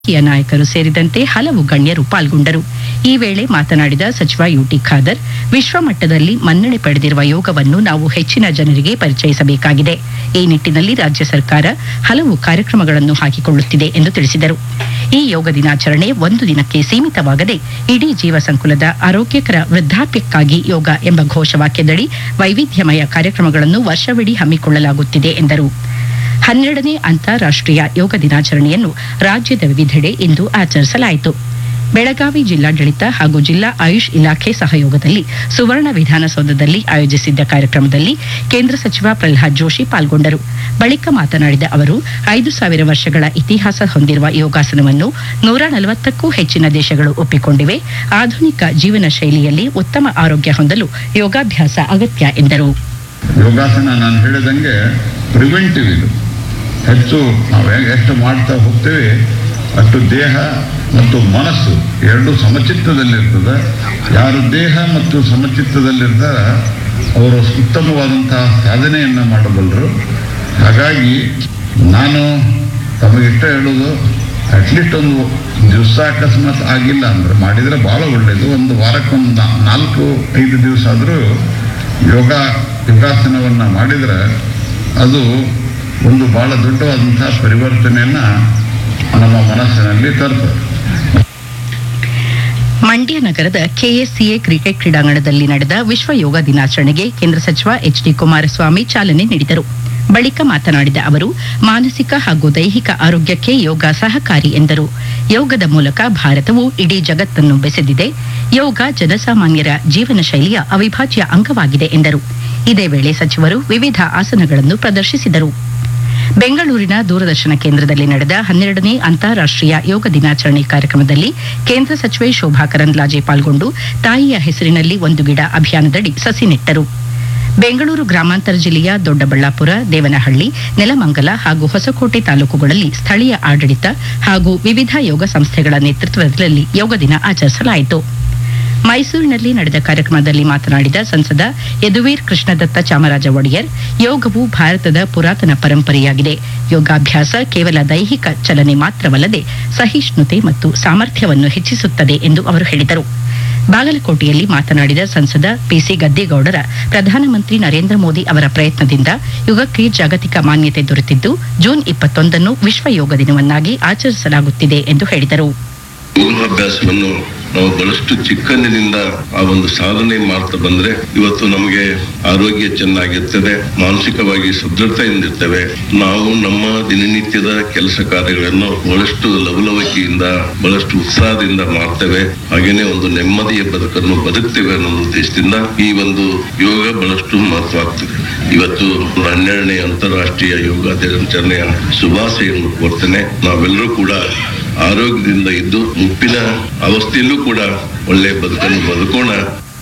ರಾಜಕೀಯ ನಾಯಕರು ಸೇರಿದಂತೆ ಹಲವು ಗಣ್ಯರು ಪಾಲ್ಗೊಂಡರು ಈ ವೇಳೆ ಮಾತನಾಡಿದ ಸಚಿವ ಯುಟಿ ಖಾದರ್ ವಿಶ್ವಮಟ್ಟದಲ್ಲಿ ಮನ್ನಣೆ ಪಡೆದಿರುವ ಯೋಗವನ್ನು ನಾವು ಹೆಚ್ಚಿನ ಜನರಿಗೆ ಪರಿಚಯಿಸಬೇಕಾಗಿದೆ ಈ ನಿಟ್ಟಿನಲ್ಲಿ ರಾಜ್ಯ ಸರ್ಕಾರ ಹಲವು ಕಾರ್ಯಕ್ರಮಗಳನ್ನು ಹಾಕಿಕೊಳ್ಳುತ್ತಿದೆ ಎಂದು ತಿಳಿಸಿದರು ಈ ಯೋಗ ದಿನಾಚರಣೆ ಒಂದು ದಿನಕ್ಕೆ ಸೀಮಿತವಾಗದೆ ಇಡೀ ಜೀವ ಸಂಕುಲದ ಆರೋಗ್ಯಕರ ವೃದ್ಧಾಪ್ಯಕ್ಕಾಗಿ ಯೋಗ ಎಂಬ ಘೋಷವಾಕ್ಯದಡಿ ವೈವಿಧ್ಯಮಯ ಕಾರ್ಯಕ್ರಮಗಳನ್ನು ವರ್ಷವಿಡೀ ಹಮ್ಮಿಕೊಳ್ಳಲಾಗುತ್ತಿದೆ ಎಂದರು ಹನ್ನೆರಡನೇ ಅಂತಾರಾಷ್ಟ್ರೀಯ ಯೋಗ ದಿನಾಚರಣೆಯನ್ನು ರಾಜ್ಯದ ವಿವಿಧೆಡೆ ಇಂದು ಆಚರಿಸಲಾಯಿತು ಬೆಳಗಾವಿ ಜಿಲ್ಲಾಡಳಿತ ಹಾಗೂ ಜಿಲ್ಲಾ ಆಯುಷ್ ಇಲಾಖೆ ಸಹಯೋಗದಲ್ಲಿ ಸುವರ್ಣ ವಿಧಾನಸೌಧದಲ್ಲಿ ಆಯೋಜಿಸಿದ್ದ ಕಾರ್ಯಕ್ರಮದಲ್ಲಿ ಕೇಂದ್ರ ಸಚಿವ ಪ್ರಲ್ಹಾದ್ ಜೋಶಿ ಪಾಲ್ಗೊಂಡರು ಬಳಿಕ ಮಾತನಾಡಿದ ಅವರು ಐದು ಸಾವಿರ ವರ್ಷಗಳ ಇತಿಹಾಸ ಹೊಂದಿರುವ ಯೋಗಾಸನವನ್ನು ನೂರ ನಲವತ್ತಕ್ಕೂ ಹೆಚ್ಚಿನ ದೇಶಗಳು ಒಪ್ಪಿಕೊಂಡಿವೆ ಆಧುನಿಕ ಜೀವನ ಶೈಲಿಯಲ್ಲಿ ಉತ್ತಮ ಆರೋಗ್ಯ ಹೊಂದಲು ಯೋಗಾಭ್ಯಾಸ ಅಗತ್ಯ ಎಂದರು ಯೋಗಾಸನ ನಾನು ಹೇಳಿದಂಗೆ ಪ್ರಿವೆಂಟಿವ್ ಇದು ಹೆಚ್ಚು ನಾವು ಹೆಂಗೆ ಎಷ್ಟು ಮಾಡ್ತಾ ಹೋಗ್ತೇವೆ ಅಷ್ಟು ದೇಹ ಮತ್ತು ಮನಸ್ಸು ಎರಡು ಸಮಚಿತ್ತದಲ್ಲಿರ್ತದೆ ಯಾರು ದೇಹ ಮತ್ತು ಸಮಚಿತ್ತದಲ್ಲಿರ್ತಾರ ಅವರು ಉತ್ತಮವಾದಂತಹ ಸಾಧನೆಯನ್ನು ಮಾಡಬಲ್ಲರು ಹಾಗಾಗಿ ನಾನು ತಮಗಿಷ್ಟ ಹೇಳೋದು ಅಟ್ಲೀಸ್ಟ್ ಒಂದು ದಿವಸ ಅಕಸ್ಮಾತ್ ಆಗಿಲ್ಲ ಅಂದ್ರೆ ಮಾಡಿದರೆ ಭಾಳ ಒಳ್ಳೆಯದು ಒಂದು ವಾರಕ್ಕೊಂದು ನಾ- ನಾಲ್ಕು ಐದು ದಿವಸ ಆದರೂ ಯೋಗ ಯೋಗಾಸನವನ್ನು ಮಾಡಿದರೆ ಅದು ಒಂದು ಭಾಳ ದೊಡ್ಡವಾದಂತಹ ಪರಿವರ್ತನೆಯನ್ನು ನಮ್ಮ ಮನಸ್ಸಿನಲ್ಲಿ ತರ್ತದೆ ಮಂಡ್ಯ ನಗರದ ಕೆಎಸ್ಸಿಎ ಕ್ರಿಕೆಟ್ ಕ್ರೀಡಾಂಗಣದಲ್ಲಿ ನಡೆದ ವಿಶ್ವ ಯೋಗ ದಿನಾಚರಣೆಗೆ ಕೇಂದ್ರ ಸಚಿವ ಎಚ್ ಡಿ ಕುಮಾರಸ್ವಾಮಿ ಚಾಲನೆ ನೀಡಿದರು ಬಳಿಕ ಮಾತನಾಡಿದ ಅವರು ಮಾನಸಿಕ ಹಾಗೂ ದೈಹಿಕ ಆರೋಗ್ಯಕ್ಕೆ ಯೋಗ ಸಹಕಾರಿ ಎಂದರು ಯೋಗದ ಮೂಲಕ ಭಾರತವು ಇಡೀ ಜಗತ್ತನ್ನು ಬೆಸೆದಿದೆ ಯೋಗ ಜನಸಾಮಾನ್ಯರ ಜೀವನ ಶೈಲಿಯ ಅವಿಭಾಜ್ಯ ಅಂಗವಾಗಿದೆ ಎಂದರು ಇದೇ ವೇಳೆ ಸಚಿವರು ವಿವಿಧ ಆಸನಗಳನ್ನು ಪ್ರದರ್ಶಿಸಿದರು ಬೆಂಗಳೂರಿನ ದೂರದರ್ಶನ ಕೇಂದ್ರದಲ್ಲಿ ನಡೆದ ಹನ್ನೆರಡನೇ ಅಂತಾರಾಷ್ಟ್ರೀಯ ಯೋಗ ದಿನಾಚರಣೆ ಕಾರ್ಯಕ್ರಮದಲ್ಲಿ ಕೇಂದ್ರ ಸಚಿವೆ ಶೋಭಾ ಕರಂದ್ಲಾಜೆ ಪಾಲ್ಗೊಂಡು ತಾಯಿಯ ಹೆಸರಿನಲ್ಲಿ ಒಂದು ಗಿಡ ಅಭಿಯಾನದಡಿ ಸಸಿ ನೆಟ್ಟರು ಬೆಂಗಳೂರು ಗ್ರಾಮಾಂತರ ಜಿಲ್ಲೆಯ ದೊಡ್ಡಬಳ್ಳಾಪುರ ದೇವನಹಳ್ಳಿ ನೆಲಮಂಗಲ ಹಾಗೂ ಹೊಸಕೋಟೆ ತಾಲೂಕುಗಳಲ್ಲಿ ಸ್ಥಳೀಯ ಆಡಳಿತ ಹಾಗೂ ವಿವಿಧ ಯೋಗ ಸಂಸ್ಥೆಗಳ ನೇತೃತ್ವದಲ್ಲಿ ಯೋಗ ದಿನ ಆಚರಿಸಲಾಯಿತು ಮೈಸೂರಿನಲ್ಲಿ ನಡೆದ ಕಾರ್ಯಕ್ರಮದಲ್ಲಿ ಮಾತನಾಡಿದ ಸಂಸದ ಯದುವೀರ್ ಕೃಷ್ಣದತ್ತ ಚಾಮರಾಜ ಒಡೆಯರ್ ಯೋಗವು ಭಾರತದ ಪುರಾತನ ಪರಂಪರೆಯಾಗಿದೆ ಯೋಗಾಭ್ಯಾಸ ಕೇವಲ ದೈಹಿಕ ಚಲನೆ ಮಾತ್ರವಲ್ಲದೆ ಸಹಿಷ್ಣುತೆ ಮತ್ತು ಸಾಮರ್ಥ್ಯವನ್ನು ಹೆಚ್ಚಿಸುತ್ತದೆ ಎಂದು ಅವರು ಹೇಳಿದರು ಬಾಗಲಕೋಟೆಯಲ್ಲಿ ಮಾತನಾಡಿದ ಸಂಸದ ಪಿಸಿ ಗದ್ದೇಗೌಡರ ಪ್ರಧಾನಮಂತ್ರಿ ನರೇಂದ್ರ ಮೋದಿ ಅವರ ಪ್ರಯತ್ನದಿಂದ ಯುಗಕ್ಕೆ ಜಾಗತಿಕ ಮಾನ್ಯತೆ ದೊರೆತಿದ್ದು ಜೂನ್ ಇಪ್ಪತ್ತೊಂದನ್ನು ವಿಶ್ವ ಯೋಗ ದಿನವನ್ನಾಗಿ ಆಚರಿಸಲಾಗುತ್ತಿದೆ ಎಂದು ಹೇಳಿದರು ಯೋಗಾಭ್ಯಾಸವನ್ನು ನಾವು ಬಹಳಷ್ಟು ಚಿಕ್ಕಂದಿನಿಂದ ಆ ಒಂದು ಸಾಧನೆ ಮಾಡ್ತಾ ಬಂದ್ರೆ ಇವತ್ತು ನಮಗೆ ಆರೋಗ್ಯ ಚೆನ್ನಾಗಿರ್ತದೆ ಮಾನಸಿಕವಾಗಿ ಸದೃಢತೆಯಿಂದ ಇರ್ತೇವೆ ನಾವು ನಮ್ಮ ದಿನನಿತ್ಯದ ಕೆಲಸ ಕಾರ್ಯಗಳನ್ನು ಬಹಳಷ್ಟು ಲವಲವಿಕೆಯಿಂದ ಬಹಳಷ್ಟು ಉತ್ಸಾಹದಿಂದ ಮಾಡ್ತೇವೆ ಹಾಗೇನೆ ಒಂದು ನೆಮ್ಮದಿಯ ಬದುಕನ್ನು ಬದುಕ್ತೇವೆ ಅನ್ನೋ ಉದ್ದೇಶದಿಂದ ಈ ಒಂದು ಯೋಗ ಬಹಳಷ್ಟು ಮಹತ್ವ ಆಗ್ತದೆ ಇವತ್ತು ಹನ್ನೆರಡನೇ ಅಂತಾರಾಷ್ಟ್ರೀಯ ಯೋಗ ದಿನಾಚರಣೆಯ ಶುಭಾಶಯನ್ನು ಕೋರ್ತೇನೆ ನಾವೆಲ್ಲರೂ ಕೂಡ ಆರೋಗ್ಯದಿಂದ ಇದ್ದು ಮುಪ್ಪಿನ ಅವಸ್ಥೆಯಲ್ಲೂ ಕೂಡ ಒಳ್ಳೆಯ ಬದುಕನ್ನು ಬದುಕೋಣ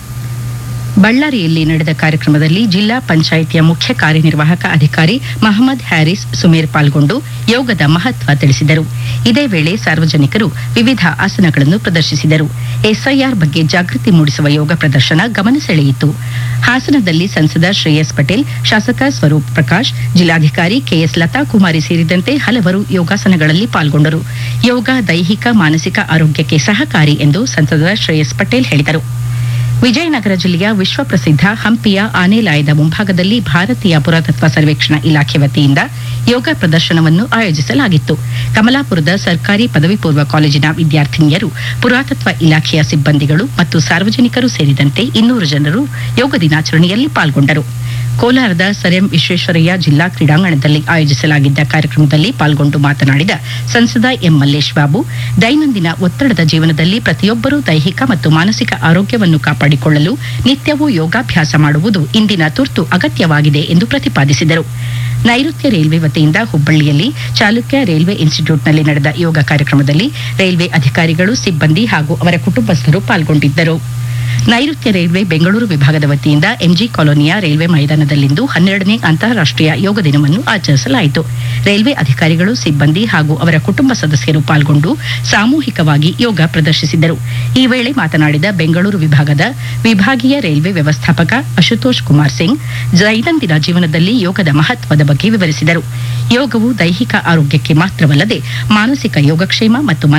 ಬಳ್ಳಾರಿಯಲ್ಲಿ ನಡೆದ ಕಾರ್ಯಕ್ರಮದಲ್ಲಿ ಜಿಲ್ಲಾ ಪಂಚಾಯಿತಿಯ ಮುಖ್ಯ ಕಾರ್ಯನಿರ್ವಾಹಕ ಅಧಿಕಾರಿ ಮಹಮ್ಮದ್ ಹ್ಯಾರಿಸ್ ಸುಮೇರ್ ಪಾಲ್ಗೊಂಡು ಯೋಗದ ಮಹತ್ವ ತಿಳಿಸಿದರು ಇದೇ ವೇಳೆ ಸಾರ್ವಜನಿಕರು ವಿವಿಧ ಆಸನಗಳನ್ನು ಪ್ರದರ್ಶಿಸಿದರು ಎಸ್ಐಆರ್ ಬಗ್ಗೆ ಜಾಗೃತಿ ಮೂಡಿಸುವ ಯೋಗ ಪ್ರದರ್ಶನ ಗಮನ ಸೆಳೆಯಿತು ಹಾಸನದಲ್ಲಿ ಸಂಸದ ಶ್ರೇಯಸ್ ಪಟೇಲ್ ಶಾಸಕ ಸ್ವರೂಪ್ ಪ್ರಕಾಶ್ ಜಿಲ್ಲಾಧಿಕಾರಿ ಕೆಎಸ್ ಲತಾ ಕುಮಾರಿ ಸೇರಿದಂತೆ ಹಲವರು ಯೋಗಾಸನಗಳಲ್ಲಿ ಪಾಲ್ಗೊಂಡರು ಯೋಗ ದೈಹಿಕ ಮಾನಸಿಕ ಆರೋಗ್ಯಕ್ಕೆ ಸಹಕಾರಿ ಎಂದು ಸಂಸದ ಶ್ರೇಯಸ್ ಪಟೇಲ್ ಹೇಳಿದರು ವಿಜಯನಗರ ಜಿಲ್ಲೆಯ ವಿಶ್ವ ಪ್ರಸಿದ್ಧ ಹಂಪಿಯ ಆನೆಲಾಯದ ಮುಂಭಾಗದಲ್ಲಿ ಭಾರತೀಯ ಪುರಾತತ್ವ ಸರ್ವೇಕ್ಷಣಾ ಇಲಾಖೆ ವತಿಯಿಂದ ಯೋಗ ಪ್ರದರ್ಶನವನ್ನು ಆಯೋಜಿಸಲಾಗಿತ್ತು ಕಮಲಾಪುರದ ಸರ್ಕಾರಿ ಪದವಿ ಪೂರ್ವ ಕಾಲೇಜಿನ ವಿದ್ಯಾರ್ಥಿನಿಯರು ಪುರಾತತ್ವ ಇಲಾಖೆಯ ಸಿಬ್ಬಂದಿಗಳು ಮತ್ತು ಸಾರ್ವಜನಿಕರು ಸೇರಿದಂತೆ ಇನ್ನೂರು ಜನರು ಯೋಗ ದಿನಾಚರಣೆಯಲ್ಲಿ ಪಾಲ್ಗೊಂಡರು ಕೋಲಾರದ ಸರ್ ಎಂ ವಿಶ್ವೇಶ್ವರಯ್ಯ ಜಿಲ್ಲಾ ಕ್ರೀಡಾಂಗಣದಲ್ಲಿ ಆಯೋಜಿಸಲಾಗಿದ್ದ ಕಾರ್ಯಕ್ರಮದಲ್ಲಿ ಪಾಲ್ಗೊಂಡು ಮಾತನಾಡಿದ ಸಂಸದ ಎಂ ಮಲ್ಲೇಶ್ ಬಾಬು ದೈನಂದಿನ ಒತ್ತಡದ ಜೀವನದಲ್ಲಿ ಪ್ರತಿಯೊಬ್ಬರೂ ದೈಹಿಕ ಮತ್ತು ಮಾನಸಿಕ ಆರೋಗ್ಯವನ್ನು ಕಾಪಾಡಿಕೊಳ್ಳಲು ನಿತ್ಯವೂ ಯೋಗಾಭ್ಯಾಸ ಮಾಡುವುದು ಇಂದಿನ ತುರ್ತು ಅಗತ್ಯವಾಗಿದೆ ಎಂದು ಪ್ರತಿಪಾದಿಸಿದರು ನೈಋತ್ಯ ರೈಲ್ವೆ ವತಿಯಿಂದ ಹುಬ್ಬಳ್ಳಿಯಲ್ಲಿ ಚಾಲುಕ್ಯ ರೈಲ್ವೆ ಇನ್ಸ್ಟಿಟ್ಯೂಟ್ನಲ್ಲಿ ನಡೆದ ಯೋಗ ಕಾರ್ಯಕ್ರಮದಲ್ಲಿ ರೈಲ್ವೆ ಅಧಿಕಾರಿಗಳು ಸಿಬ್ಬಂದಿ ಹಾಗೂ ಅವರ ಕುಟುಂಬಸ್ಥರು ಪಾಲ್ಗೊಂಡಿದ್ದರು ನೈಋತ್ಯ ರೈಲ್ವೆ ಬೆಂಗಳೂರು ವಿಭಾಗದ ವತಿಯಿಂದ ಎಂಜಿ ಕಾಲೋನಿಯ ರೈಲ್ವೆ ಮೈದಾನದಲ್ಲಿಂದು ಹನ್ನೆರಡನೇ ಅಂತಾರಾಷ್ಟೀಯ ಯೋಗ ದಿನವನ್ನು ಆಚರಿಸಲಾಯಿತು ರೈಲ್ವೆ ಅಧಿಕಾರಿಗಳು ಸಿಬ್ಬಂದಿ ಹಾಗೂ ಅವರ ಕುಟುಂಬ ಸದಸ್ಯರು ಪಾಲ್ಗೊಂಡು ಸಾಮೂಹಿಕವಾಗಿ ಯೋಗ ಪ್ರದರ್ಶಿಸಿದರು ಈ ವೇಳೆ ಮಾತನಾಡಿದ ಬೆಂಗಳೂರು ವಿಭಾಗದ ವಿಭಾಗೀಯ ರೈಲ್ವೆ ವ್ಯವಸ್ಥಾಪಕ ಅಶುತೋಷ್ ಕುಮಾರ್ ಸಿಂಗ್ ದೈನಂದಿನ ಜೀವನದಲ್ಲಿ ಯೋಗದ ಮಹತ್ವದ ಬಗ್ಗೆ ವಿವರಿಸಿದರು ಯೋಗವು ದೈಹಿಕ ಆರೋಗ್ಯಕ್ಕೆ ಮಾತ್ರವಲ್ಲದೆ ಮಾನಸಿಕ ಯೋಗಕ್ಷೇಮ ಮತ್ತು